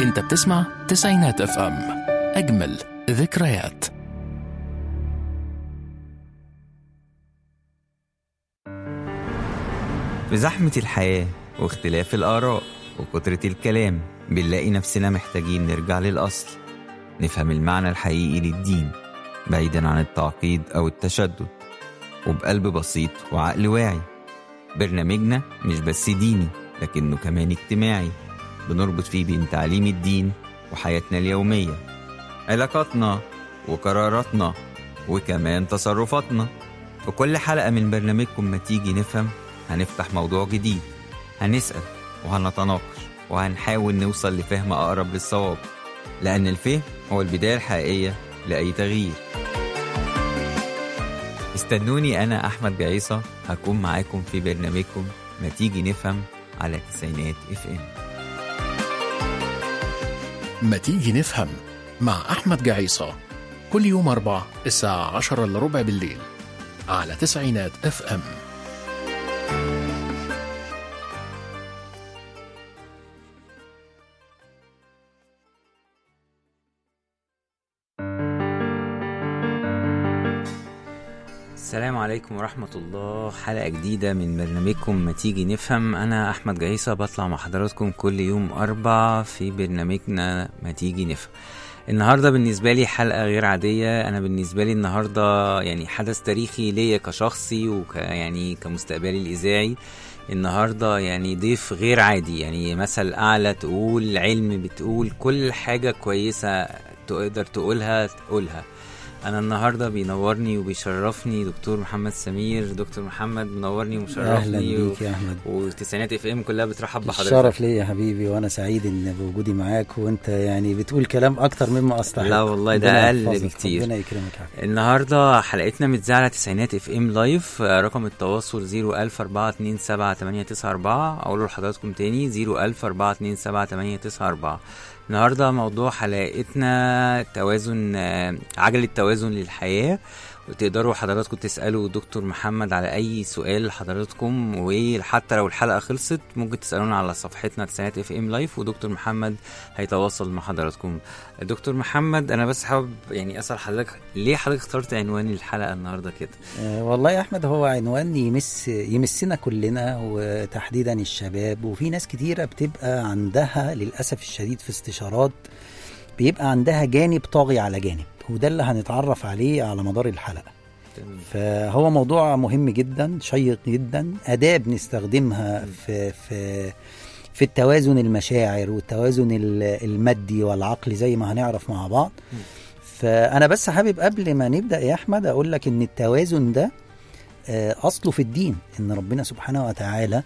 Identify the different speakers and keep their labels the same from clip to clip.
Speaker 1: انت بتسمع تسعينات اف ام اجمل ذكريات
Speaker 2: في زحمة الحياة واختلاف الآراء وكترة الكلام بنلاقي نفسنا محتاجين نرجع للأصل نفهم المعنى الحقيقي للدين بعيدا عن التعقيد أو التشدد وبقلب بسيط وعقل واعي برنامجنا مش بس ديني لكنه كمان اجتماعي بنربط فيه بين تعليم الدين وحياتنا اليومية علاقاتنا وقراراتنا وكمان تصرفاتنا في كل حلقة من برنامجكم ما تيجي نفهم هنفتح موضوع جديد هنسأل وهنتناقش وهنحاول نوصل لفهم أقرب للصواب لأن الفهم هو البداية الحقيقية لأي تغيير استنوني أنا أحمد بعيسى هكون معاكم في برنامجكم ما تيجي نفهم على تسعينات اف ام
Speaker 1: ما تيجي نفهم مع أحمد جعيصة كل يوم أربع الساعة عشرة إلا ربع بالليل على تسعينات اف ام
Speaker 2: السلام عليكم ورحمة الله حلقة جديدة من برنامجكم ما تيجي نفهم أنا أحمد جعيصة بطلع مع حضراتكم كل يوم أربع في برنامجنا ما تيجي نفهم النهاردة بالنسبة لي حلقة غير عادية أنا بالنسبة لي النهاردة يعني حدث تاريخي ليا كشخصي وك يعني كمستقبلي الإذاعي النهاردة يعني ضيف غير عادي يعني مثل أعلى تقول علم بتقول كل حاجة كويسة تقدر تقولها تقولها انا النهارده بينورني وبيشرفني دكتور محمد سمير دكتور محمد منورني ومشرفني
Speaker 3: اهلا بيك يا احمد
Speaker 2: وتسعينات اف ام كلها بترحب بحضرتك
Speaker 3: الشرف ليا يا حبيبي وانا سعيد ان بوجودي معاك وانت يعني بتقول كلام اكتر مما استحق
Speaker 2: لا والله ده
Speaker 3: ربنا
Speaker 2: اقل
Speaker 3: يحفظك،
Speaker 2: بكتير
Speaker 3: ربنا يكرمك يا حبيبي.
Speaker 2: النهارده حلقتنا متذاعه على تسعينات اف ام لايف آه، رقم التواصل 010427894 اقول لحضراتكم تاني 010427894 النهارده موضوع حلقتنا توازن آه، عجله توازن للحياه وتقدروا حضراتكم تسالوا دكتور محمد على اي سؤال لحضراتكم وحتى لو الحلقه خلصت ممكن تسالونا على صفحتنا تسعينات اف ام لايف ودكتور محمد هيتواصل مع حضراتكم دكتور محمد انا بس حابب يعني اسال حضرتك ليه حضرتك اخترت عنوان الحلقه النهارده كده
Speaker 3: آه، والله يا احمد هو عنوان يمس يمسنا كلنا وتحديدا الشباب وفي ناس كتيره بتبقى عندها للاسف الشديد في استشارات بيبقى عندها جانب طاغي على جانب وده اللي هنتعرف عليه على مدار الحلقه
Speaker 2: تمام.
Speaker 3: فهو موضوع مهم جدا شيق جدا اداه بنستخدمها في في في التوازن المشاعر والتوازن ال- المادي والعقلي زي ما هنعرف مع بعض
Speaker 2: م.
Speaker 3: فانا بس حابب قبل ما نبدا يا احمد اقول لك ان التوازن ده آه، اصله في الدين ان ربنا سبحانه وتعالى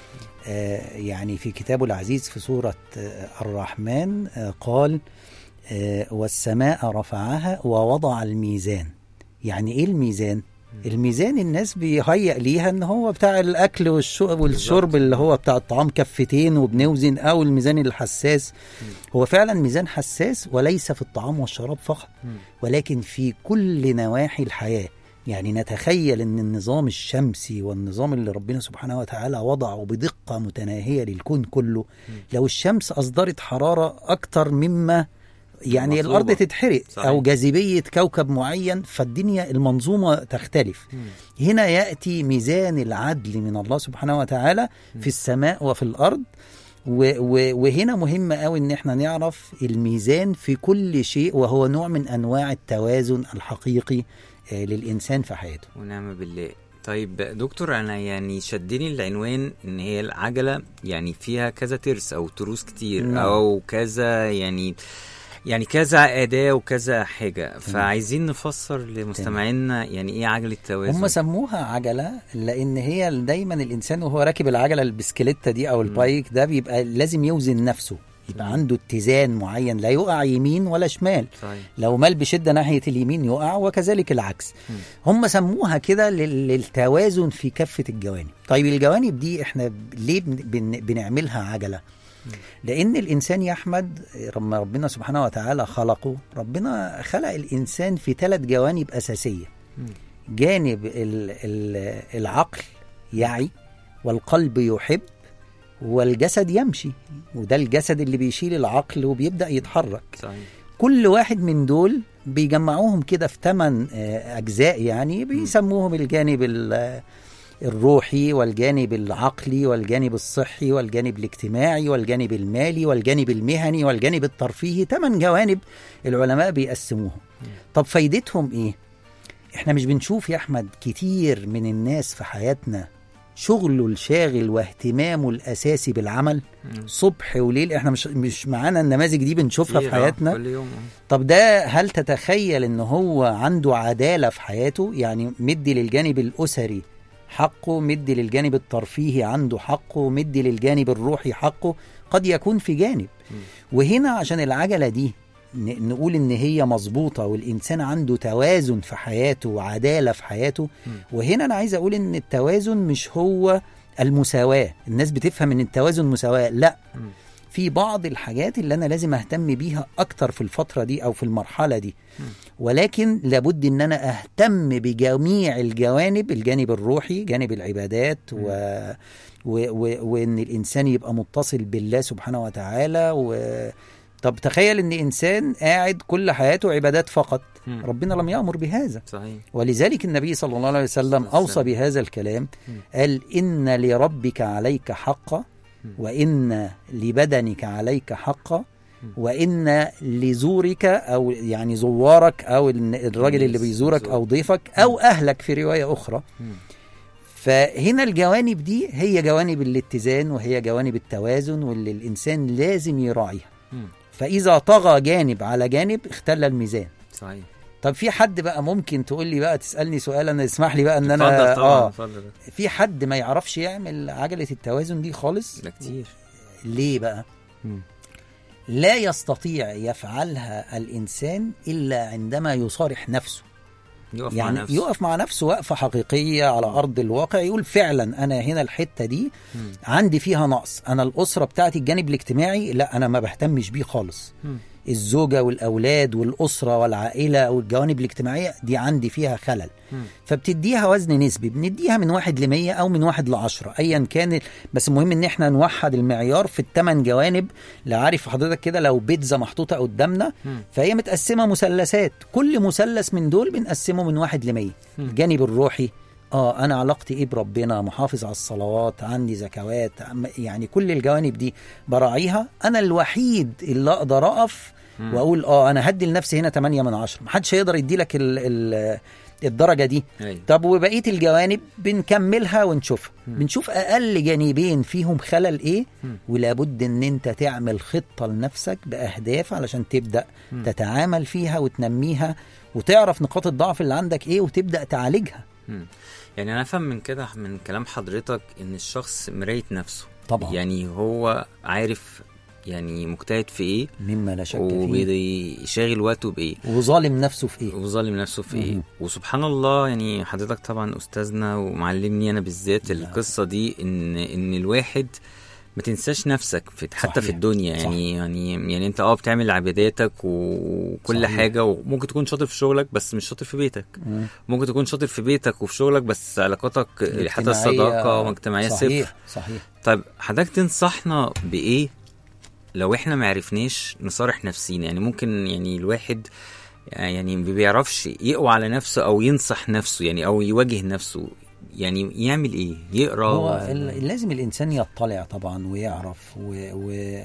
Speaker 3: آه، يعني في كتابه العزيز في سوره آه، الرحمن آه، قال آه، والسماء رفعها ووضع الميزان يعني ايه الميزان الميزان الناس بيهيأ ليها ان هو بتاع الاكل والشرب والشرب اللي هو بتاع الطعام كفتين وبنوزن او الميزان الحساس هو فعلا ميزان حساس وليس في الطعام والشراب فقط
Speaker 2: مم.
Speaker 3: ولكن في كل نواحي الحياه يعني نتخيل ان النظام الشمسي والنظام اللي ربنا سبحانه وتعالى وضعه بدقه متناهيه للكون كله لو الشمس اصدرت حراره اكتر مما يعني
Speaker 2: المطلوبة.
Speaker 3: الارض تتحرق
Speaker 2: صحيح.
Speaker 3: او جاذبيه كوكب معين فالدنيا المنظومه تختلف
Speaker 2: مم.
Speaker 3: هنا ياتي ميزان العدل من الله سبحانه وتعالى في السماء وفي الارض و و وهنا مهم قوي ان احنا نعرف الميزان في كل شيء وهو نوع من انواع التوازن الحقيقي آه، للانسان في حياته
Speaker 2: ونعم بالله طيب دكتور انا يعني شدني العنوان ان هي العجله يعني فيها كذا ترس او تروس كتير
Speaker 3: نعم.
Speaker 2: او كذا يعني يعني كذا اداه وكذا حاجه فعايزين نفسر لمستمعينا يعني ايه عجله توازن
Speaker 3: هم سموها عجله لان هي دايما الانسان وهو راكب العجله البسكليته دي او البايك ده بيبقى لازم يوزن نفسه يبقى
Speaker 2: مم.
Speaker 3: عنده اتزان معين لا يقع يمين ولا شمال
Speaker 2: صحيح
Speaker 3: لو مال بشده ناحيه اليمين يقع وكذلك العكس
Speaker 2: مم.
Speaker 3: هم سموها كده لل- للتوازن في كافه الجوانب طيب الجوانب دي احنا ب- ليه بن- بن- بنعملها عجله لان الانسان يا احمد لما ربنا سبحانه وتعالى خلقه ربنا خلق الانسان في ثلاث جوانب اساسيه
Speaker 2: مم.
Speaker 3: جانب ال- ال- العقل يعي والقلب يحب والجسد يمشي وده الجسد اللي بيشيل العقل وبيبدا يتحرك
Speaker 2: صحيح
Speaker 3: كل واحد من دول بيجمعوهم كده في ثمان اجزاء يعني بيسموهم الجانب ال- الروحي والجانب العقلي والجانب الصحي والجانب الاجتماعي والجانب المالي والجانب المهني والجانب الترفيهي ثمان جوانب العلماء بيقسموهم طب فايدتهم ايه احنا مش بنشوف يا احمد كتير من الناس في حياتنا شغله الشاغل واهتمامه الاساسي بالعمل
Speaker 2: مم.
Speaker 3: صبح وليل احنا مش مش معانا النماذج دي بنشوفها في
Speaker 2: كتير، آه،
Speaker 3: حياتنا
Speaker 2: كل يوم آه.
Speaker 3: طب ده هل تتخيل ان هو عنده عدالة في حياته يعني مدي للجانب الأسري حقه مدي للجانب الترفيهي عنده حقه مدي للجانب الروحي حقه قد يكون في جانب وهنا عشان العجلة دي ن- نقول ان هي مظبوطة والانسان عنده توازن في حياته وعدالة في حياته وهنا انا عايز اقول ان التوازن مش هو المساواة الناس بتفهم ان التوازن مساواة لا
Speaker 2: مم.
Speaker 3: في بعض الحاجات اللي انا لازم اهتم بيها اكتر في الفتره دي او في المرحله دي ولكن لابد ان انا اهتم بجميع الجوانب الجانب الروحي جانب العبادات و... و... و... وان الانسان يبقى متصل بالله سبحانه وتعالى و... طب تخيل ان انسان قاعد كل حياته عبادات فقط
Speaker 2: مم.
Speaker 3: ربنا لم يامر بهذا
Speaker 2: صحيح
Speaker 3: ولذلك النبي صلى الله عليه وسلم
Speaker 2: صلى الله عليه
Speaker 3: أوصى
Speaker 2: وسلم.
Speaker 3: بهذا الكلام
Speaker 2: مم.
Speaker 3: قال إن لربك عليك حقا وإن لبدنك عليك حقا وإن لزورك أو يعني زوارك أو الن- الراجل اللي بيزورك أو ضيفك أو أهلك في رواية أخرى
Speaker 2: مم.
Speaker 3: فهنا الجوانب دي هي جوانب الاتزان وهي جوانب التوازن واللي الإنسان لازم يراعيها
Speaker 2: مم.
Speaker 3: فإذا طغى جانب على جانب اختل الميزان
Speaker 2: صحيح
Speaker 3: طب في حد بقى ممكن تقول لي بقى تسالني سؤال انا اسمح لي بقى ان
Speaker 2: اتفضل
Speaker 3: انا
Speaker 2: طبعا
Speaker 3: اه
Speaker 2: اتفضل
Speaker 3: في حد ما يعرفش يعمل عجله التوازن دي خالص
Speaker 2: ده كتير
Speaker 3: ليه بقى
Speaker 2: مم.
Speaker 3: لا يستطيع يفعلها الانسان الا عندما يصارح نفسه
Speaker 2: يقف
Speaker 3: يعني
Speaker 2: مع نفسه
Speaker 3: يقف مع نفسه وقفه حقيقيه على ارض الواقع يقول فعلا انا هنا الحته دي
Speaker 2: مم.
Speaker 3: عندي فيها نقص انا الاسره بتاعتي الجانب الاجتماعي لا انا ما بهتمش بيه خالص
Speaker 2: مم.
Speaker 3: الزوجة والأولاد والأسرة والعائلة والجوانب الاجتماعية دي عندي فيها خلل
Speaker 2: مم.
Speaker 3: فبتديها وزن نسبي بنديها من واحد لمية أو من واحد لعشرة أيا كان بس المهم إن إحنا نوحد المعيار في الثمان جوانب لا عارف حضرتك كده لو بيتزا محطوطة قدامنا
Speaker 2: مم.
Speaker 3: فهي متقسمة مثلثات كل مثلث من دول بنقسمه من واحد لمية
Speaker 2: مم.
Speaker 3: الجانب الروحي اه انا علاقتي ايه بربنا محافظ على الصلوات عندي زكوات عم- يعني كل الجوانب دي براعيها انا الوحيد اللي اقدر اقف
Speaker 2: مم.
Speaker 3: واقول اه انا هدي لنفسي هنا 8 من 10 محدش هيقدر يدي لك ال ال الدرجه دي
Speaker 2: أيوة.
Speaker 3: طب وبقيه الجوانب بنكملها ونشوفها
Speaker 2: مم.
Speaker 3: بنشوف اقل جانبين فيهم خلل ايه
Speaker 2: مم.
Speaker 3: ولابد ان انت تعمل خطه لنفسك باهداف علشان تبدا
Speaker 2: مم.
Speaker 3: تتعامل فيها وتنميها وتعرف نقاط الضعف اللي عندك ايه وتبدا تعالجها
Speaker 2: مم. يعني انا افهم من كده من كلام حضرتك ان الشخص مراية نفسه
Speaker 3: طبعا
Speaker 2: يعني هو عارف يعني مجتهد في ايه
Speaker 3: مما لا شك فيه
Speaker 2: وبيشغل وقته بايه
Speaker 3: وظالم نفسه في ايه
Speaker 2: وظالم نفسه في ايه
Speaker 3: مهم.
Speaker 2: وسبحان الله يعني حضرتك طبعا استاذنا ومعلمني انا بالذات
Speaker 3: لا.
Speaker 2: القصه دي ان ان الواحد ما تنساش نفسك في حتى
Speaker 3: صحيح.
Speaker 2: في الدنيا
Speaker 3: صح.
Speaker 2: يعني يعني يعني انت اه بتعمل عباداتك وكل
Speaker 3: صحيح.
Speaker 2: حاجه وممكن تكون شاطر في شغلك بس مش شاطر في بيتك
Speaker 3: مم.
Speaker 2: ممكن تكون شاطر في بيتك وفي شغلك بس علاقاتك حتى
Speaker 3: الاجتماعية
Speaker 2: الصداقه واجتماعيه
Speaker 3: صحيح
Speaker 2: صفر
Speaker 3: صحيح
Speaker 2: طيب حضرتك تنصحنا بايه لو احنا ما عرفناش نصارح نفسينا يعني ممكن يعني الواحد يعني ما بيعرفش يقوى على نفسه او ينصح نفسه يعني او يواجه نفسه يعني يعمل ايه يقرا
Speaker 3: هو ال- لازم الانسان يطلع طبعا ويعرف و... و...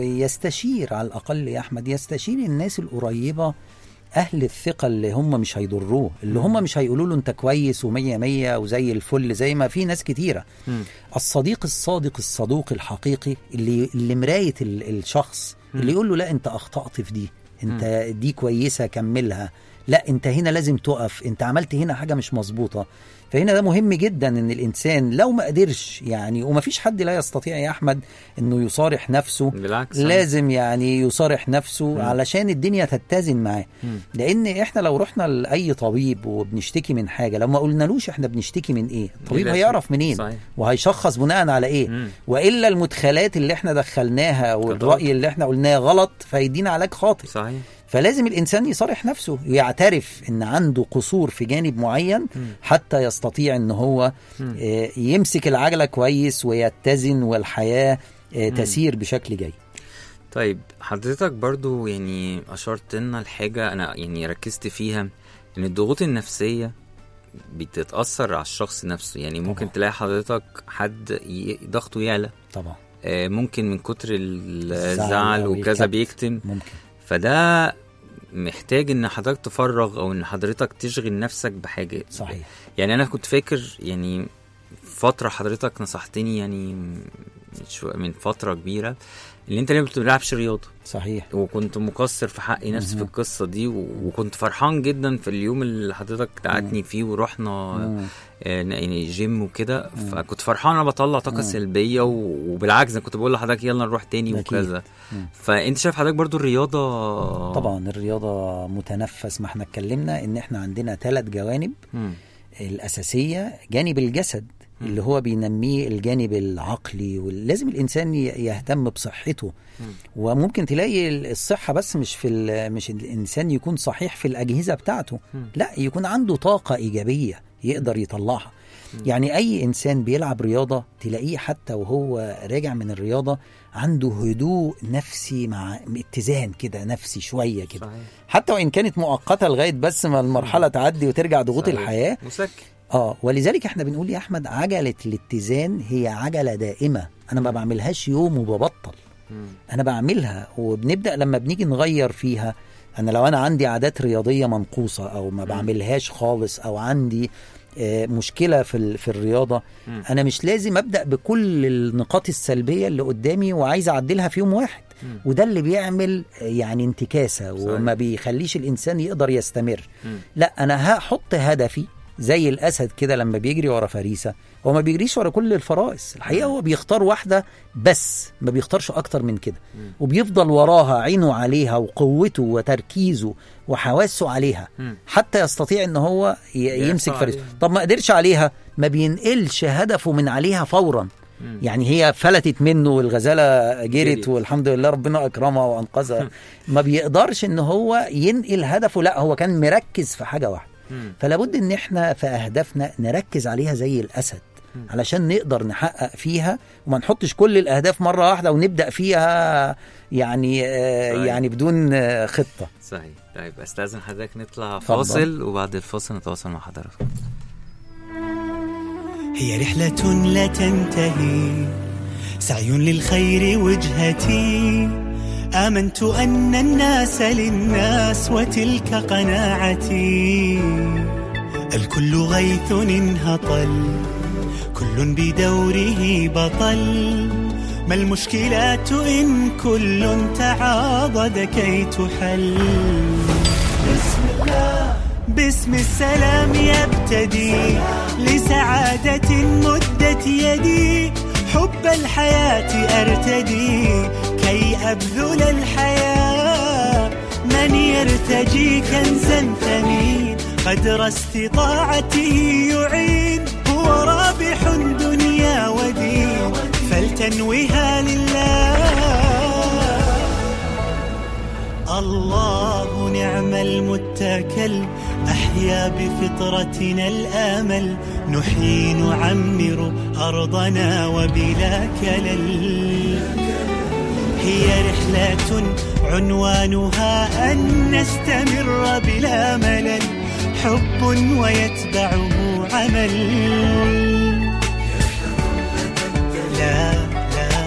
Speaker 3: ويستشير على الاقل يا احمد يستشير الناس القريبه اهل الثقه اللي هم مش هيضروه اللي هم مش هيقولوا له انت كويس ومية مية وزي الفل زي ما في ناس كتيره
Speaker 2: مم.
Speaker 3: الصديق الصادق الصدوق الحقيقي اللي اللي مرايه ال- الشخص اللي يقول له لا انت اخطات في دي انت دي كويسه كملها لا انت هنا لازم تقف انت عملت هنا حاجه مش مظبوطه فهنا ده مهم جدا ان الانسان لو ما قدرش يعني وما فيش حد لا يستطيع يا احمد انه يصارح نفسه
Speaker 2: بالعكس
Speaker 3: لازم يعني يصارح نفسه
Speaker 2: مم.
Speaker 3: علشان الدنيا تتزن معاه
Speaker 2: مم.
Speaker 3: لان احنا لو رحنا لاي طبيب وبنشتكي من حاجه لو ما قلنالوش احنا بنشتكي من ايه الطبيب
Speaker 2: لا
Speaker 3: هيعرف
Speaker 2: شيء.
Speaker 3: منين
Speaker 2: صحيح.
Speaker 3: وهيشخص بناء على ايه
Speaker 2: مم.
Speaker 3: والا المدخلات اللي احنا دخلناها والراي اللي احنا قلناه غلط فيدينا علاج خاطئ
Speaker 2: صحيح
Speaker 3: فلازم الانسان يصارح نفسه ويعترف ان عنده قصور في جانب معين حتى يستطيع ان هو
Speaker 2: مم.
Speaker 3: آه، يمسك العجله كويس ويتزن والحياه آه، تسير بشكل جيد
Speaker 2: طيب حضرتك برضو يعني أشرت لنا الحاجة أنا يعني ركزت فيها إن الضغوط النفسية بتتأثر على الشخص نفسه يعني ممكن
Speaker 3: طبعا.
Speaker 2: تلاقي حضرتك حد ي- ضغطه يعلى
Speaker 3: طبعا
Speaker 2: آه، ممكن من كتر
Speaker 3: الزعل
Speaker 2: الزعل
Speaker 3: أو
Speaker 2: وكذا
Speaker 3: الكبت.
Speaker 2: بيكتم
Speaker 3: ممكن
Speaker 2: فده محتاج ان حضرتك تفرغ او ان حضرتك تشغل نفسك بحاجه
Speaker 3: صحيح
Speaker 2: يعني انا كنت فاكر يعني فتره حضرتك نصحتني يعني من شو- من فتره كبيره ان انت ليه ما بتلعبش رياضه
Speaker 3: صحيح
Speaker 2: وكنت مقصر في حقي نفسي في
Speaker 3: مهم.
Speaker 2: القصه دي و- وكنت فرحان جدا في اليوم اللي حضرتك دعتني فيه ورحنا
Speaker 3: مم.
Speaker 2: آه، يعني جيم وكده فكنت فرحان انا بطلع طاقه سلبيه و- وبالعكس انا كنت بقول لحضرتك يلا نروح تاني
Speaker 3: أكيد.
Speaker 2: وكذا
Speaker 3: مم.
Speaker 2: فانت شايف حضرتك برضو الرياضه
Speaker 3: طبعا الرياضه متنفس ما احنا اتكلمنا ان احنا عندنا ثلاث جوانب
Speaker 2: مم.
Speaker 3: الأساسية جانب الجسد اللي هو بينميه الجانب العقلي ولازم الإنسان ي- يهتم بصحته وممكن تلاقي الصحة بس مش في ال- مش الإنسان يكون صحيح في الأجهزة بتاعته لا يكون عنده طاقة إيجابية يقدر يطلعها يعني أي إنسان بيلعب رياضة تلاقيه حتى وهو راجع من الرياضة عنده هدوء نفسي مع اتزان كده نفسي شوية كده
Speaker 2: صحيح
Speaker 3: حتى وإن كانت مؤقتة لغاية بس ما المرحلة تعدي وترجع ضغوط
Speaker 2: صحيح.
Speaker 3: الحياة
Speaker 2: مسكن
Speaker 3: اه ولذلك احنا بنقول يا احمد عجله الاتزان هي عجله دائمه انا ما بعملهاش يوم وببطل
Speaker 2: مم.
Speaker 3: انا بعملها وبنبدا لما بنيجي نغير فيها انا لو انا عندي عادات رياضيه منقوصه او ما بعملهاش خالص او عندي آه، مشكله في ال- في الرياضه
Speaker 2: مم.
Speaker 3: انا مش لازم ابدا بكل النقاط السلبيه اللي قدامي وعايز اعدلها في يوم واحد
Speaker 2: مم.
Speaker 3: وده اللي بيعمل آه، يعني انتكاسه
Speaker 2: صحيح.
Speaker 3: وما بيخليش الانسان يقدر يستمر
Speaker 2: مم.
Speaker 3: لا انا هحط هدفي زي الاسد كده لما بيجري ورا فريسه هو ما بيجريش ورا كل الفرائس الحقيقه هو بيختار واحده بس ما بيختارش اكتر من كده وبيفضل وراها عينه عليها وقوته وتركيزه وحواسه عليها
Speaker 2: مم.
Speaker 3: حتى يستطيع ان هو ي-
Speaker 2: يحصل
Speaker 3: يمسك فريسه
Speaker 2: عليها.
Speaker 3: طب ما قدرش عليها ما بينقلش هدفه من عليها فورا
Speaker 2: مم.
Speaker 3: يعني هي فلتت منه والغزاله
Speaker 2: جريت.
Speaker 3: جرت والحمد لله ربنا اكرمها وانقذها ما بيقدرش ان هو ينقل هدفه لا هو كان مركز في حاجه واحده
Speaker 2: مم.
Speaker 3: فلا بد ان احنا في اهدافنا نركز عليها زي الاسد علشان نقدر نحقق فيها وما نحطش كل الاهداف مره واحده ونبدا فيها يعني آه
Speaker 2: صحيح.
Speaker 3: يعني بدون آه خطه
Speaker 2: صحيح طيب استاذن حضرتك نطلع
Speaker 3: اتفضل.
Speaker 2: فاصل وبعد الفاصل نتواصل مع حضراتكم
Speaker 4: هي رحلة لا تنتهي سعي للخير وجهتي آمنت أن الناس للناس وتلك قناعتي الكل غيث انهطل كل بدوره بطل ما المشكلات إن كل تعاضد كي تحل بسم الله باسم السلام يبتدي لسعادة مدت يدي حب الحياة أرتدي كي أبذل الحياة من يرتجي كنزا ثمين قدر استطاعته يعين هو رابح دنيا ودين فلتنوها لله الله نعم المتكل أحيا بفطرتنا الآمل نحيي نعمر أرضنا وبلا كلل هي رحلة عنوانها أن نستمر بلا ملل حب ويتبعه عمل لا لا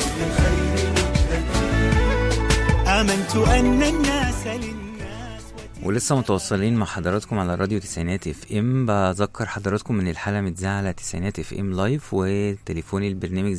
Speaker 4: آمنت أن الناس للناس
Speaker 2: ولسه متواصلين مع حضراتكم على راديو تسعينات اف ام بذكر حضراتكم ان الحلقه متذاعه على تسعينات اف ام لايف وتليفوني البرنامج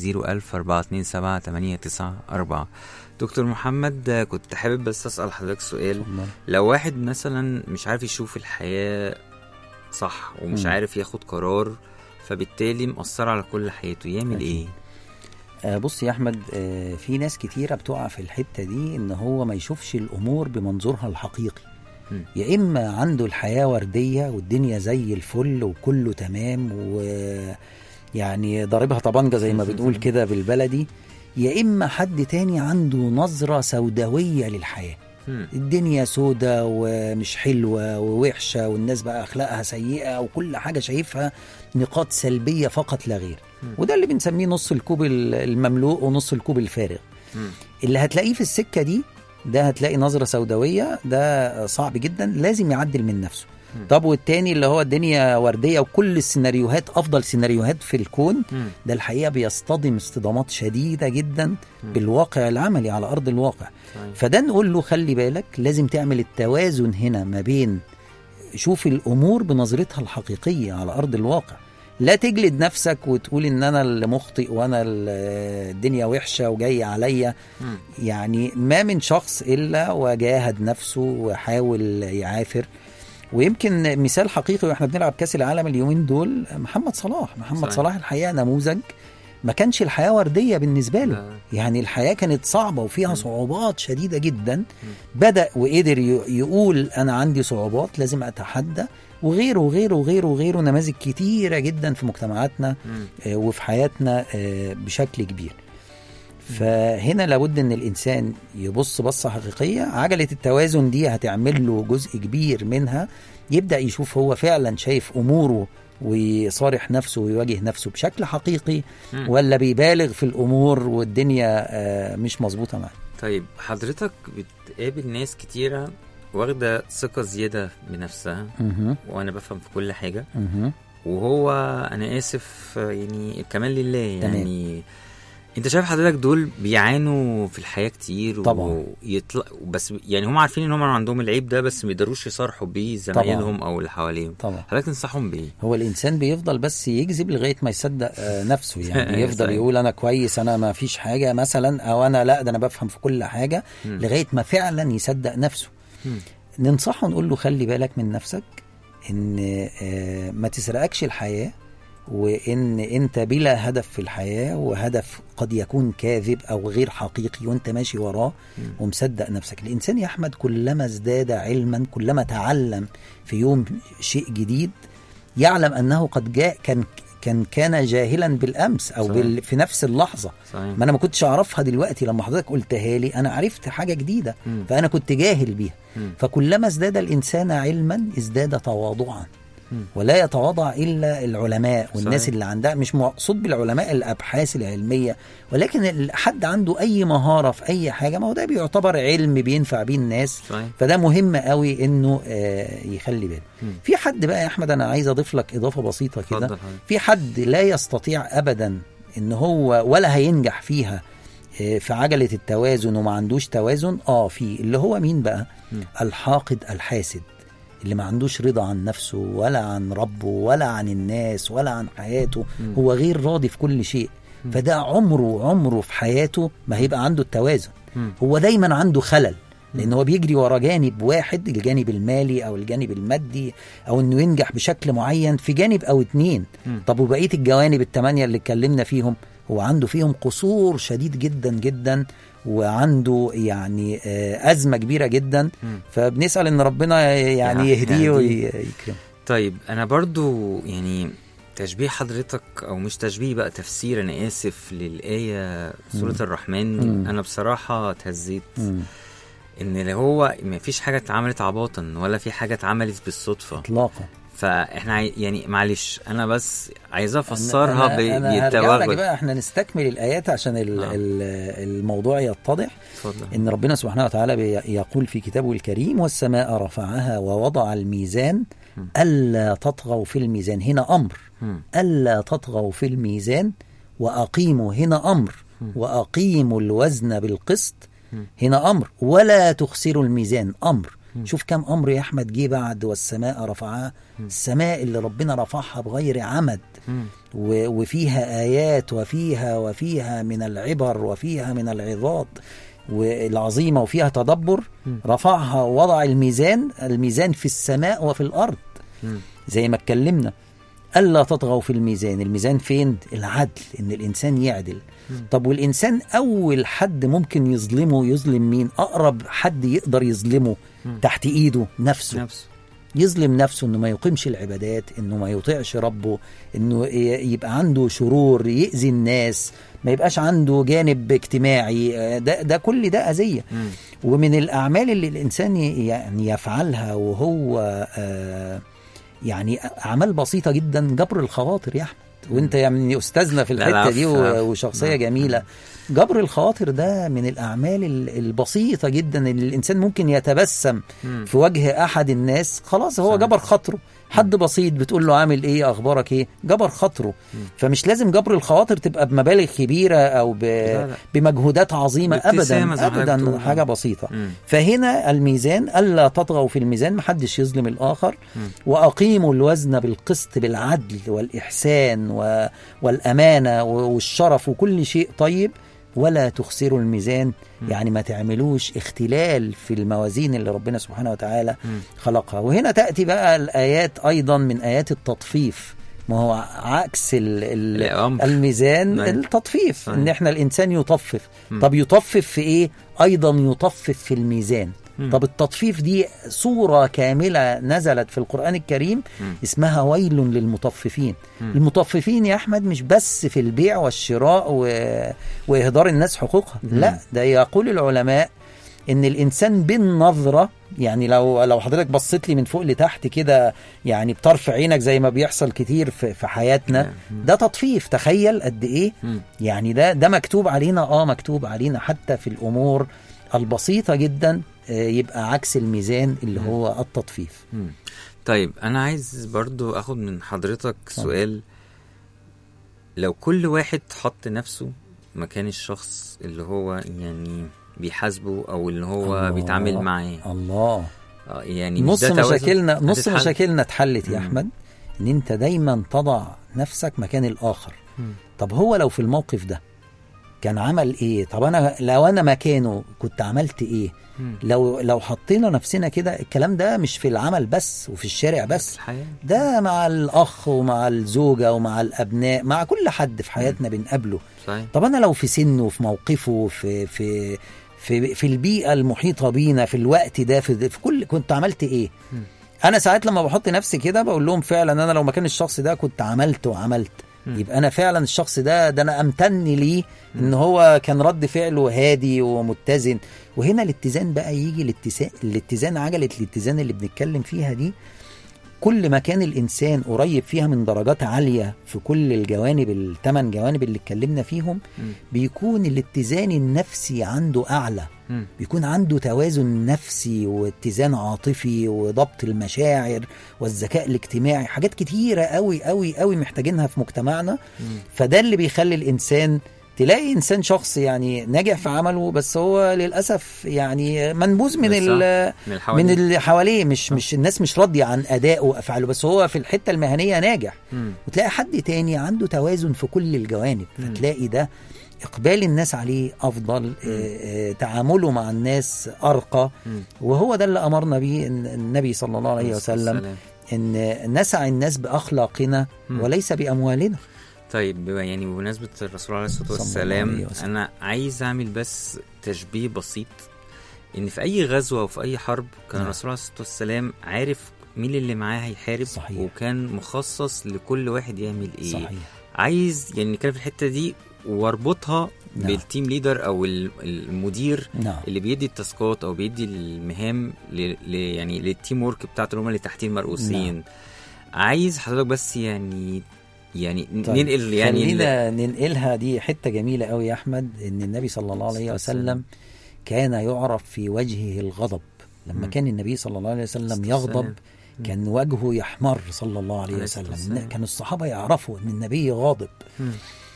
Speaker 2: 010427894 دكتور محمد كنت حابب بس اسال حضرتك سؤال لو واحد مثلا مش عارف يشوف الحياه صح ومش
Speaker 3: مم.
Speaker 2: عارف ياخد قرار فبالتالي مأثر على كل حياته يعمل
Speaker 3: أكيد.
Speaker 2: ايه؟
Speaker 3: آه بص يا احمد آه في ناس كتيره بتقع في الحته دي ان هو ما يشوفش الامور بمنظورها الحقيقي
Speaker 2: مم.
Speaker 3: يا اما عنده الحياه ورديه والدنيا زي الفل وكله تمام و يعني ضاربها طبنجه زي ما بنقول كده بالبلدي يا اما حد تاني عنده نظره سوداويه للحياه
Speaker 2: مم.
Speaker 3: الدنيا سودة ومش حلوة ووحشة والناس بقى أخلاقها سيئة وكل حاجة شايفها نقاط سلبية فقط لا غير
Speaker 2: مم.
Speaker 3: وده اللي بنسميه نص الكوب ال- المملوء ونص الكوب الفارغ
Speaker 2: مم.
Speaker 3: اللي هتلاقيه في السكة دي ده هتلاقي نظرة سوداوية ده صعب جدا لازم يعدل من نفسه
Speaker 2: مم.
Speaker 3: طب والتاني اللي هو الدنيا وردية وكل السيناريوهات أفضل سيناريوهات في الكون
Speaker 2: مم.
Speaker 3: ده الحقيقة بيصطدم اصطدامات شديدة جدا
Speaker 2: مم.
Speaker 3: بالواقع العملي على أرض الواقع
Speaker 2: صحيح.
Speaker 3: فده نقول له خلي بالك لازم تعمل التوازن هنا ما بين شوف الامور بنظرتها الحقيقيه على ارض الواقع لا تجلد نفسك وتقول ان انا اللي مخطئ وانا ال- الدنيا وحشه وجايه عليا
Speaker 2: مم.
Speaker 3: يعني ما من شخص الا وجاهد نفسه وحاول يعافر ويمكن مثال حقيقي واحنا بنلعب كاس العالم اليومين دول محمد صلاح محمد
Speaker 2: صحيح.
Speaker 3: صلاح الحقيقه نموذج ما كانش الحياه ورديه بالنسبه له
Speaker 2: لا.
Speaker 3: يعني الحياة كانت صعبة وفيها
Speaker 2: مم.
Speaker 3: صعوبات شديدة جدا بدأ وقدر ي- يقول أنا عندي صعوبات لازم أتحدى وغيره وغيره وغيره وغيره نماذج كتيرة جدا في مجتمعاتنا
Speaker 2: مم.
Speaker 3: آه، وفي حياتنا آه، بشكل كبير فهنا لابد ان الانسان يبص بصه حقيقيه عجله التوازن دي هتعمل له جزء كبير منها يبدا يشوف هو فعلا شايف اموره ويصارح نفسه ويواجه نفسه بشكل حقيقي
Speaker 2: مم.
Speaker 3: ولا بيبالغ في الامور والدنيا آه، مش مظبوطه معاه
Speaker 2: طيب حضرتك بتقابل ناس كتيرة واخدة ثقة زيادة بنفسها
Speaker 3: مهم.
Speaker 2: وأنا بفهم في كل حاجة
Speaker 3: مهم.
Speaker 2: وهو أنا آسف يعني الكمال لله
Speaker 3: تمام.
Speaker 2: يعني أنت شايف حضرتك دول بيعانوا في الحياة كتير
Speaker 3: طبعاً.
Speaker 2: ويطلع بس يعني هم عارفين إن هم عندهم العيب ده بس ما يقدروش يصارحوا بيه زمايلهم أو اللي حواليهم
Speaker 3: طبعا
Speaker 2: حضرتك تنصحهم بإيه؟
Speaker 3: هو الانسان بيفضل بس يكذب لغايه ما يصدق آه، نفسه يعني
Speaker 2: أيوة
Speaker 3: يفضل
Speaker 2: صحيح.
Speaker 3: يقول انا كويس انا ما فيش حاجه مثلا او انا لا ده انا بفهم في كل حاجه
Speaker 2: مم.
Speaker 3: لغايه ما فعلا يصدق نفسه
Speaker 2: مم.
Speaker 3: ننصحه نقول له خلي بالك من نفسك ان آه، ما تسرقكش الحياه وان انت بلا هدف في الحياه وهدف قد يكون كاذب او غير حقيقي وانت ماشي وراه
Speaker 2: مم.
Speaker 3: ومصدق نفسك الانسان يا احمد كلما ازداد علما كلما تعلم في يوم شيء جديد يعلم انه قد جاء كان كان كان جاهلا بالامس او
Speaker 2: صحيح.
Speaker 3: بال في نفس اللحظه
Speaker 2: صحيح
Speaker 3: ما انا ما كنتش اعرفها دلوقتي لما حضرتك قلتها لي انا عرفت حاجه جديده
Speaker 2: مم.
Speaker 3: فانا كنت جاهل بيها
Speaker 2: مم.
Speaker 3: فكلما ازداد الانسان علما ازداد تواضعا
Speaker 2: مم.
Speaker 3: ولا يتواضع الا العلماء والناس
Speaker 2: صحيح.
Speaker 3: اللي عندها مش مقصود بالعلماء الابحاث العلميه ولكن ال- حد عنده اي مهاره في اي حاجه ما هو ده بيعتبر علم بينفع بيه الناس
Speaker 2: صحيح
Speaker 3: فده مهم قوي انه آه، يخلي باله
Speaker 2: مم.
Speaker 3: في حد بقى يا احمد انا عايز اضيف لك اضافه بسيطه
Speaker 2: اتفضل
Speaker 3: كده
Speaker 2: حضرتك.
Speaker 3: في حد لا يستطيع ابدا ان هو ولا هينجح فيها آه، في عجله التوازن وما عندوش توازن اه في اللي هو مين بقى
Speaker 2: مم.
Speaker 3: الحاقد الحاسد اللي ما عندوش رضا عن نفسه ولا عن ربه ولا عن الناس ولا عن حياته
Speaker 2: مم.
Speaker 3: هو غير راضي في كل شيء فده عمره عمره في حياته ما هيبقى عنده التوازن
Speaker 2: مم.
Speaker 3: هو دايما عنده خلل لان هو بيجري ورا جانب واحد الجانب المالي او الجانب المادي او انه ينجح بشكل معين في جانب او اتنين
Speaker 2: مم.
Speaker 3: طب وبقيه الجوانب الثمانيه اللي اتكلمنا فيهم هو عنده فيهم قصور شديد جدا جدا وعنده يعني آه، ازمه كبيره جدا
Speaker 2: مم.
Speaker 3: فبنسال ان ربنا يعني
Speaker 2: يهديه.
Speaker 3: يهديه ويكرمه
Speaker 2: طيب انا برضو يعني تشبيه حضرتك او مش تشبيه بقى تفسير انا اسف للايه سوره
Speaker 3: مم.
Speaker 2: الرحمن
Speaker 3: مم.
Speaker 2: انا بصراحه اتهزيت
Speaker 3: مم.
Speaker 2: ان اللي هو ما فيش حاجه اتعملت عباطا ولا في حاجه اتعملت بالصدفه
Speaker 3: اطلاقا
Speaker 2: فاحنا عاي... يعني معلش انا بس عايز
Speaker 3: أنا-
Speaker 2: افسرها ب...
Speaker 3: أنا- أنا هرجع لك
Speaker 2: بالتوغل
Speaker 3: بقى احنا نستكمل الايات عشان ال-
Speaker 2: آه.
Speaker 3: ال- الموضوع يتضح
Speaker 2: اتفضل
Speaker 3: ان ربنا سبحانه وتعالى بي- يقول في كتابه الكريم والسماء رفعها ووضع الميزان
Speaker 2: مم.
Speaker 3: الا تطغوا في الميزان هنا امر
Speaker 2: مم.
Speaker 3: الا تطغوا في الميزان واقيموا هنا امر
Speaker 2: مم.
Speaker 3: واقيموا الوزن بالقسط
Speaker 2: مم.
Speaker 3: هنا امر ولا تخسروا الميزان امر
Speaker 2: مم.
Speaker 3: شوف كم امر يا احمد جه بعد والسماء رفعها السماء اللي ربنا رفعها بغير عمد
Speaker 2: مم.
Speaker 3: و- وفيها آيات وفيها وفيها من العبر وفيها من العظات والعظيمة وفيها تدبر
Speaker 2: مم.
Speaker 3: رفعها ووضع الميزان الميزان في السماء وفي الأرض
Speaker 2: مم.
Speaker 3: زي ما اتكلمنا ألا تطغوا في الميزان الميزان فين العدل إن الإنسان يعدل
Speaker 2: مم.
Speaker 3: طب والإنسان أول حد ممكن يظلمه يظلم مين أقرب حد يقدر يظلمه
Speaker 2: مم.
Speaker 3: تحت إيده نفسه
Speaker 2: نفسه
Speaker 3: يظلم نفسه انه ما يقيمش العبادات انه ما يطيعش ربه انه ي- يبقى عنده شرور يأذي الناس ما يبقاش عنده جانب اجتماعي آه، ده ده كل ده اذيه
Speaker 2: مم.
Speaker 3: ومن الأعمال اللي الإنسان ي- يعني يفعلها وهو آه، يعني أعمال بسيطة جدا جبر الخواطر يا أحمد وانت يعني استاذنا في
Speaker 2: لا، لا،
Speaker 3: الحته دي
Speaker 2: عفو،
Speaker 3: و-
Speaker 2: عفو.
Speaker 3: وشخصيه
Speaker 2: نعم.
Speaker 3: جميله جبر الخواطر ده من الاعمال ال- البسيطه جدا اللي الانسان ممكن يتبسم
Speaker 2: مم.
Speaker 3: في وجه احد الناس خلاص هو
Speaker 2: صحيح.
Speaker 3: جبر خاطره حد بسيط بتقول له عامل ايه اخبارك ايه جبر خاطره فمش لازم جبر الخواطر تبقى بمبالغ كبيره او ب...
Speaker 2: لا، لا.
Speaker 3: بمجهودات عظيمه
Speaker 2: بابتسامة زي
Speaker 3: ابدا
Speaker 2: ما حضرتك
Speaker 3: ابدا
Speaker 2: بتقول.
Speaker 3: حاجه بسيطه
Speaker 2: مم.
Speaker 3: فهنا الميزان الا تطغوا في الميزان محدش يظلم الاخر
Speaker 2: مم.
Speaker 3: واقيموا الوزن بالقسط بالعدل والاحسان و... والامانه و- والشرف وكل شيء طيب ولا تخسروا الميزان يعني ما تعملوش اختلال في الموازين اللي ربنا سبحانه وتعالى
Speaker 2: مم.
Speaker 3: خلقها وهنا تاتي بقى الايات ايضا من ايات التطفيف ما هو عكس ال... ال...
Speaker 2: الأمر.
Speaker 3: الميزان
Speaker 2: نعم.
Speaker 3: التطفيف
Speaker 2: صحيح.
Speaker 3: ان احنا الانسان يطفف
Speaker 2: مم.
Speaker 3: طب يطفف في ايه ايضا يطفف في الميزان
Speaker 2: مم.
Speaker 3: طب التطفيف دي صورة كاملة نزلت في القرآن الكريم
Speaker 2: مم.
Speaker 3: اسمها ويل للمطففين
Speaker 2: مم.
Speaker 3: المطففين يا أحمد مش بس في البيع والشراء و... وإهدار الناس حقوقها
Speaker 2: مم.
Speaker 3: لا ده يقول العلماء ان الانسان بالنظره يعني لو لو حضرتك بصيت لي من فوق لتحت كده يعني بطرف عينك زي ما بيحصل كتير في, في حياتنا
Speaker 2: مم.
Speaker 3: ده تطفيف تخيل قد ايه
Speaker 2: مم.
Speaker 3: يعني ده ده مكتوب علينا اه مكتوب علينا حتى في الامور البسيطه جدا آه، يبقى عكس الميزان اللي هو التطفيف
Speaker 2: مم. طيب انا عايز برضو اخد من حضرتك سؤال لو كل واحد حط نفسه مكان الشخص اللي هو يعني بيحاسبه او اللي هو
Speaker 3: الله.
Speaker 2: بيتعامل معاه
Speaker 3: الله
Speaker 2: آه، يعني مش
Speaker 3: نص
Speaker 2: ده توازن؟
Speaker 3: مشاكلنا نص
Speaker 2: هتتحل.
Speaker 3: مشاكلنا اتحلت يا
Speaker 2: مم.
Speaker 3: احمد ان انت دايما تضع نفسك مكان الاخر
Speaker 2: مم.
Speaker 3: طب هو لو في الموقف ده كان عمل ايه طب انا لو انا مكانه كنت عملت ايه
Speaker 2: مم.
Speaker 3: لو لو حطينا نفسنا كده الكلام ده مش في العمل بس وفي الشارع بس
Speaker 2: الحياة
Speaker 3: ده مع الاخ ومع الزوجه ومع الابناء مع كل حد في حياتنا بنقابله
Speaker 2: صحيح
Speaker 3: طب انا لو في سنه وفي موقفه في في في في البيئه المحيطه بينا في الوقت ده في, في كل كنت عملت ايه
Speaker 2: مم.
Speaker 3: انا ساعات لما بحط نفسي كده بقول لهم فعلا انا لو مكان الشخص ده كنت عملت وعملت
Speaker 2: مم.
Speaker 3: يبقى انا فعلا الشخص ده ده انا امتن ليه ان هو كان رد فعله هادي ومتزن وهنا الاتزان بقى يجي الاتزان الاتزان عجله الاتزان اللي بنتكلم فيها دي كل ما كان الانسان قريب فيها من درجات عاليه في كل الجوانب الثمان جوانب اللي اتكلمنا فيهم
Speaker 2: مم.
Speaker 3: بيكون الاتزان النفسي عنده اعلى
Speaker 2: مم.
Speaker 3: بيكون عنده توازن نفسي واتزان عاطفي وضبط المشاعر والذكاء الاجتماعي حاجات كتيره قوي قوي قوي محتاجينها في مجتمعنا
Speaker 2: مم.
Speaker 3: فده اللي بيخلي الانسان تلاقي انسان شخص يعني ناجح في عمله بس هو للاسف يعني منبوذ من
Speaker 2: بس
Speaker 3: ال
Speaker 2: من الحوالي
Speaker 3: من اللي حواليه مش مش الناس مش راضيه عن ادائه وافعاله بس هو في الحته المهنيه ناجح
Speaker 2: مم.
Speaker 3: وتلاقي حد تاني عنده توازن في كل الجوانب
Speaker 2: مم.
Speaker 3: فتلاقي ده اقبال الناس عليه افضل آه، آه، تعامله مع الناس ارقى
Speaker 2: مم.
Speaker 3: وهو ده اللي امرنا به إن- النبي صلى الله عليه وسلم
Speaker 2: السلام.
Speaker 3: ان نسعى الناس باخلاقنا
Speaker 2: مم.
Speaker 3: وليس باموالنا
Speaker 2: طيب بما يعني بمناسبة الرسول عليه الصلاة
Speaker 3: صلى الله
Speaker 2: والسلام
Speaker 3: عليه وسلم.
Speaker 2: أنا عايز أعمل بس تشبيه بسيط إن في أي غزوة وفي أي حرب كان
Speaker 3: نعم.
Speaker 2: الرسول عليه الصلاة والسلام عارف مين اللي معاه هيحارب
Speaker 3: صحيح.
Speaker 2: وكان مخصص لكل واحد يعمل إيه
Speaker 3: صحيح
Speaker 2: عايز يعني نتكلم في الحتة دي واربطها
Speaker 3: نعم.
Speaker 2: بالتيم ليدر أو ال- المدير
Speaker 3: نعم
Speaker 2: اللي بيدي التاسكات او بيدي المهام ل... ل... يعني للتيم ورك بتاعته اللي هم اللي تحتيه المرؤوسين
Speaker 3: نعم.
Speaker 2: عايز حضرتك بس يعني يعني
Speaker 3: طيب،
Speaker 2: ننقل يعني ال-
Speaker 3: خلينا ننقلها دي حته جميله قوي يا احمد ان النبي صلى الله عليه وسلم كان يعرف في وجهه الغضب لما
Speaker 2: مم.
Speaker 3: كان النبي صلى الله عليه وسلم
Speaker 2: السلام.
Speaker 3: يغضب كان وجهه يحمر صلى الله عليه
Speaker 2: عليه الصلاة
Speaker 3: وسلم
Speaker 2: والسلام.
Speaker 3: كان الصحابه يعرفوا ان النبي غاضب
Speaker 2: مم.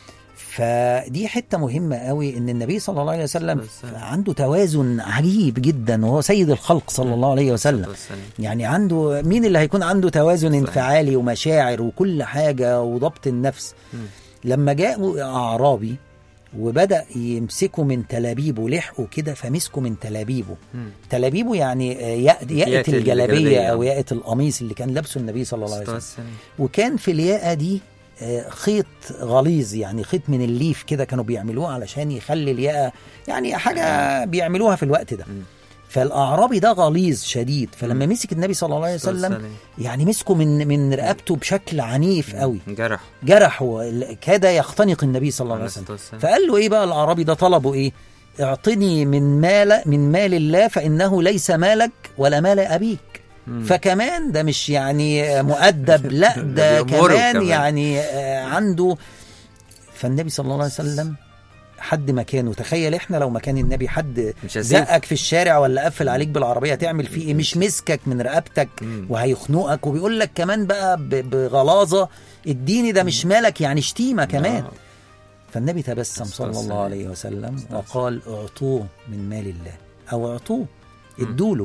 Speaker 3: فدي حته مهمه قوي ان النبي صلى الله عليه وسلم
Speaker 2: والسلام.
Speaker 3: عنده توازن عجيب جدا وهو سيد الخلق صلى الله عليه وسلم
Speaker 2: والسلام.
Speaker 3: يعني عنده مين اللي هيكون عنده توازن
Speaker 2: صحيح.
Speaker 3: انفعالي ومشاعر وكل حاجه وضبط النفس
Speaker 2: مم.
Speaker 3: لما جاء اعرابي وبدا يمسكوا من تلابيبه لحقوا كده فمسكوا من تلابيبه
Speaker 2: مم.
Speaker 3: تلابيبه يعني آه، ياء- ياءة
Speaker 2: ياءة
Speaker 3: الجلابيه
Speaker 2: الجلابية.
Speaker 3: او ياءة القميص اللي كان لابسه النبي صلى الله عليه وسلم
Speaker 2: والسلام.
Speaker 3: وكان في الياقة دي آه، خيط غليظ يعني خيط من الليف كده كانوا بيعملوه علشان يخلي الياقة يعني حاجة بيعملوها في الوقت ده
Speaker 2: مم.
Speaker 3: فالأعرابي ده غليظ شديد فلما مسك النبي صلى الله عليه وسلم
Speaker 2: والسلام.
Speaker 3: يعني مسكه من من رقبته بشكل عنيف قوي
Speaker 2: جرح
Speaker 3: جرحه ال- كاد يختنق النبي صلى الله عليه وسلم
Speaker 2: الصلاة والسلام.
Speaker 3: فقال له ايه بقى الأعرابي ده طلبه ايه اعطني من مال من مال الله فانه ليس مالك ولا مال ابيك
Speaker 2: مم.
Speaker 3: فكمان ده مش يعني مؤدب لا ده
Speaker 2: ده بيأمره
Speaker 3: كمان
Speaker 2: كمان.
Speaker 3: يعني آه، عنده فالنبي صلى الله عليه وسلم حد مكانه تخيل احنا لو مكان النبي حد
Speaker 2: مش هسيب
Speaker 3: زقك في الشارع ولا قفل عليك بالعربيه تعمل فيه ايه مش مسكك من رقبتك
Speaker 2: مم.
Speaker 3: وهيخنقك وبيقول لك كمان بقى ب- بغلاظه اديني ده مش مالك يعني شتيمه كمان
Speaker 2: آه.
Speaker 3: فالنبي تبسم صلى الله
Speaker 2: والسلام.
Speaker 3: عليه وسلم
Speaker 2: والسلام.
Speaker 3: وقال اعطوه من مال الله او اعطوه ادوا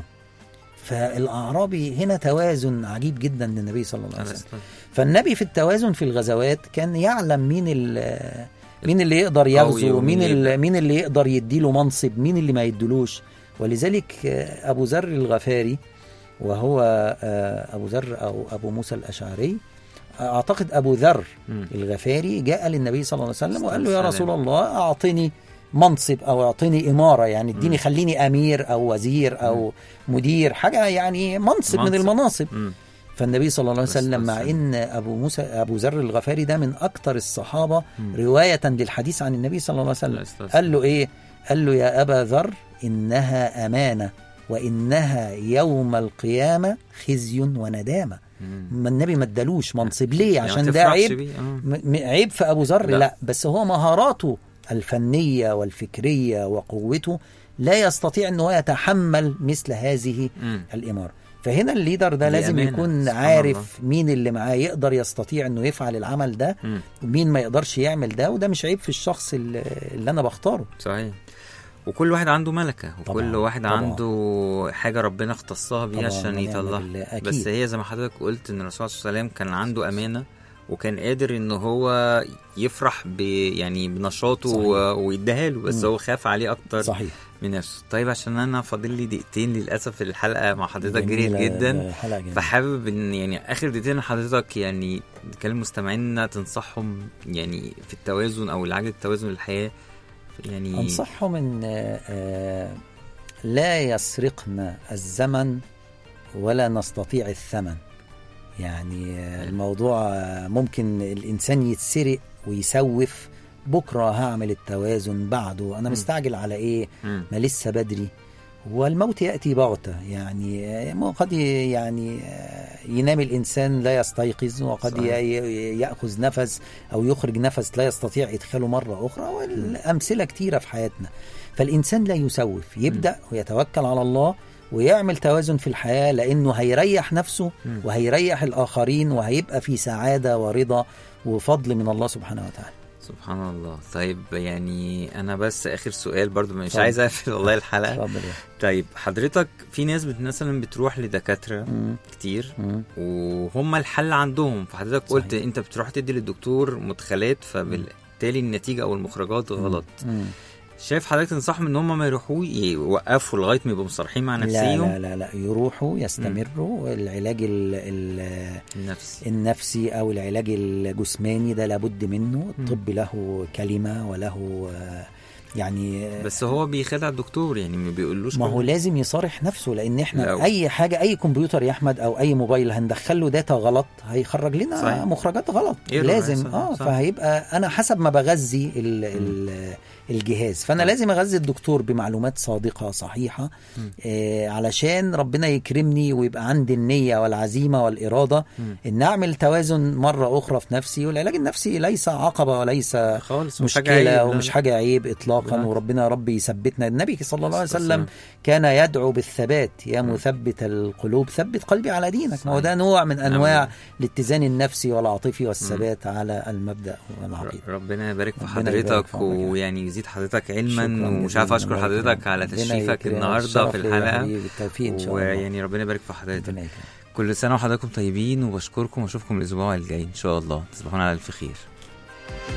Speaker 3: فالاعرابي هنا توازن عجيب جدا للنبي صلى الله عليه وسلم فالنبي في التوازن في الغزوات كان يعلم مين ال- مين اللي يقدر يغزو
Speaker 2: ومين
Speaker 3: مين
Speaker 2: اللي
Speaker 3: اللي مين اللي يقدر يديله منصب مين اللي ما يدلوش ولذلك آه، ابو ذر الغفاري وهو آه، ابو ذر او ابو موسى الاشعري اعتقد ابو ذر
Speaker 2: مم.
Speaker 3: الغفاري جاء للنبي صلى الله عليه وسلم وقال له يا
Speaker 2: السلام.
Speaker 3: رسول الله اعطني منصب او اعطني اماره يعني اديني
Speaker 2: مم.
Speaker 3: خليني امير او وزير او مدير حاجه يعني منصب, من
Speaker 2: منصب.
Speaker 3: المناصب
Speaker 2: مم.
Speaker 3: فالنبي صلى الله عليه
Speaker 2: بس-
Speaker 3: وسلم
Speaker 2: بس-
Speaker 3: مع ان ابو موسى ابو ذر الغفاري ده من اكثر الصحابه
Speaker 2: مم.
Speaker 3: روايه للحديث عن النبي صلى الله عليه وسلم
Speaker 2: السلام.
Speaker 3: قال له ايه قال له يا ابا ذر انها امانه وانها يوم القيامه خزي وندامه
Speaker 2: مم.
Speaker 3: ما النبي ما ادالوش منصب ليه
Speaker 2: يعني
Speaker 3: عشان
Speaker 2: ما
Speaker 3: ده
Speaker 2: تفرحش
Speaker 3: عيب
Speaker 2: بيه. آه.
Speaker 3: م- م- عيب في ابو ذر
Speaker 2: لا.
Speaker 3: لا. بس هو مهاراته الفنيه والفكريه وقوته لا يستطيع ان هو يتحمل مثل هذه
Speaker 2: مم.
Speaker 3: الاماره فهنا الليدر ده
Speaker 2: دي
Speaker 3: لازم
Speaker 2: أمانة،
Speaker 3: يكون
Speaker 2: سبحان
Speaker 3: عارف مين اللي معاه يقدر يستطيع انه يفعل العمل ده
Speaker 2: مم.
Speaker 3: ومين ما يقدرش يعمل ده وده مش عيب في الشخص اللي, اللي انا بختاره
Speaker 2: صحيح وكل واحد عنده ملكة وكل
Speaker 3: طبعاً،
Speaker 2: واحد
Speaker 3: طبعاً.
Speaker 2: عنده حاجة ربنا اختصها بيه
Speaker 3: طبعاً
Speaker 2: عشان
Speaker 3: ونعم
Speaker 2: يطلعها
Speaker 3: بالله، أكيد.
Speaker 2: بس هي زي ما حضرتك قلت ان الرسول صلى الله عليه وسلم كان عنده أمانة وكان قادر ان هو يفرح ب يعني بنشاطه
Speaker 3: صحيح.
Speaker 2: و- ويديها له بس
Speaker 3: مم.
Speaker 2: هو خاف عليه اكتر
Speaker 3: صحيح
Speaker 2: من نفسه طيب عشان انا فاضل لي دقيقتين للاسف الحلقه مع حضرتك جريت
Speaker 3: جميلة،
Speaker 2: جدا
Speaker 3: حلقة جميلة.
Speaker 2: فحابب ان يعني اخر دقيقتين حضرتك يعني تكلم مستمعينا تنصحهم يعني في التوازن او العجل التوازن للحياه يعني
Speaker 3: أنصحهم أن آه، آه، لا يسرقنا الزمن ولا نستطيع الثمن يعني آه، الموضوع آه، ممكن الإنسان يتسرق ويسوف بكرة هعمل التوازن بعده أنا
Speaker 2: م.
Speaker 3: مستعجل على إيه
Speaker 2: مم.
Speaker 3: ما لسه بدري والموت يأتي بغتة يعني آه، قد ي- يعني آه، ينام الإنسان لا يستيقظ وقد
Speaker 2: صحيح.
Speaker 3: ي- ي- يأخذ نفس أو يخرج نفس لا يستطيع إدخاله مرة أخرى والأمثلة كتيرة في حياتنا فالإنسان لا يسوف يبدأ ويتوكل على الله ويعمل توازن في الحياة لأنه هيريح نفسه
Speaker 2: مم.
Speaker 3: وهيريح الآخرين وهيبقى في سعادة ورضا وفضل من الله سبحانه وتعالى
Speaker 2: سبحان الله طيب يعني انا بس اخر سؤال برضو مش
Speaker 3: اتفضل.
Speaker 2: عايز اقفل والله الحلقه
Speaker 3: اتفضل يا
Speaker 2: طيب حضرتك في ناس بت- مثلا بتروح لدكاتره
Speaker 3: مم.
Speaker 2: كتير
Speaker 3: مم.
Speaker 2: وهم الحل عندهم فحضرتك قلت
Speaker 3: صحيح.
Speaker 2: انت بتروح تدي للدكتور مدخلات فبالتالي النتيجه او المخرجات غلط
Speaker 3: مم.
Speaker 2: شايف حضرتك تنصحهم ان هم ما يروحوا يوقفوا لغايه ما يبقوا مصرحين مع نفسيهم
Speaker 3: لا لا لا لا يروحوا يستمروا العلاج ال ال
Speaker 2: النفس
Speaker 3: النفسي او العلاج الجسماني ده لابد منه الطب له كلمه وله آه، يعني آه،
Speaker 2: بس هو بيخدع الدكتور يعني ما بيقولوش
Speaker 3: ما هو
Speaker 2: كل-
Speaker 3: لازم يصارح نفسه لان احنا
Speaker 2: لا.
Speaker 3: اي حاجه اي كمبيوتر يا احمد او اي موبايل هندخل له داتا غلط هيخرج لنا
Speaker 2: صحيح.
Speaker 3: مخرجات غلط
Speaker 2: Error
Speaker 3: لازم
Speaker 2: هيحصل،
Speaker 3: اه
Speaker 2: صح.
Speaker 3: فهيبقى انا حسب ما بغذي ال ال الجهاز فانا
Speaker 2: صح.
Speaker 3: لازم اغذي الدكتور بمعلومات صادقه صحيحه
Speaker 2: مم.
Speaker 3: آه علشان ربنا يكرمني ويبقى عندي النيه والعزيمه والاراده
Speaker 2: مم.
Speaker 3: ان اعمل توازن مره اخرى في نفسي والعلاج النفسي ليس عقبه وليس
Speaker 2: خالص مش حاجة
Speaker 3: مشكله
Speaker 2: عيب، لا،
Speaker 3: ومش
Speaker 2: لا.
Speaker 3: حاجه عيب اطلاقا
Speaker 2: بالعكس.
Speaker 3: وربنا يا رب يثبتنا النبي صلى الله عليه
Speaker 2: الصلاة
Speaker 3: وسلم
Speaker 2: والسلام.
Speaker 3: كان يدعو بالثبات يا
Speaker 2: مم.
Speaker 3: مثبت القلوب ثبت قلبي على دينك ما هو
Speaker 2: صحيح.
Speaker 3: ده نوع من انواع
Speaker 2: نعم.
Speaker 3: الاتزان النفسي والعاطفي والثبات على المبدا والعقيده
Speaker 2: ر- ربنا يبارك في
Speaker 3: ربنا يبارك
Speaker 2: حضرتك
Speaker 3: في عمرك.
Speaker 2: ويعني يزيد حضرتك
Speaker 3: شكراً
Speaker 2: علما ومش
Speaker 3: جزيلاً.
Speaker 2: عارف اشكر
Speaker 3: الله
Speaker 2: حضرتك
Speaker 3: يكرمك.
Speaker 2: على
Speaker 3: ربنا
Speaker 2: تشريفك
Speaker 3: يكرمك.
Speaker 2: النهارده
Speaker 3: الشرف
Speaker 2: في
Speaker 3: ليا يا
Speaker 2: الحلقه
Speaker 3: حبيبي، بالتوفيق ان شاء الله
Speaker 2: ويعني ربنا يبارك في حضرتك
Speaker 3: ربنا يكرمك
Speaker 2: كل سنه وحضراتكم طيبين وبشكركم واشوفكم الاسبوع الجاي ان شاء الله تصبحون على الف خير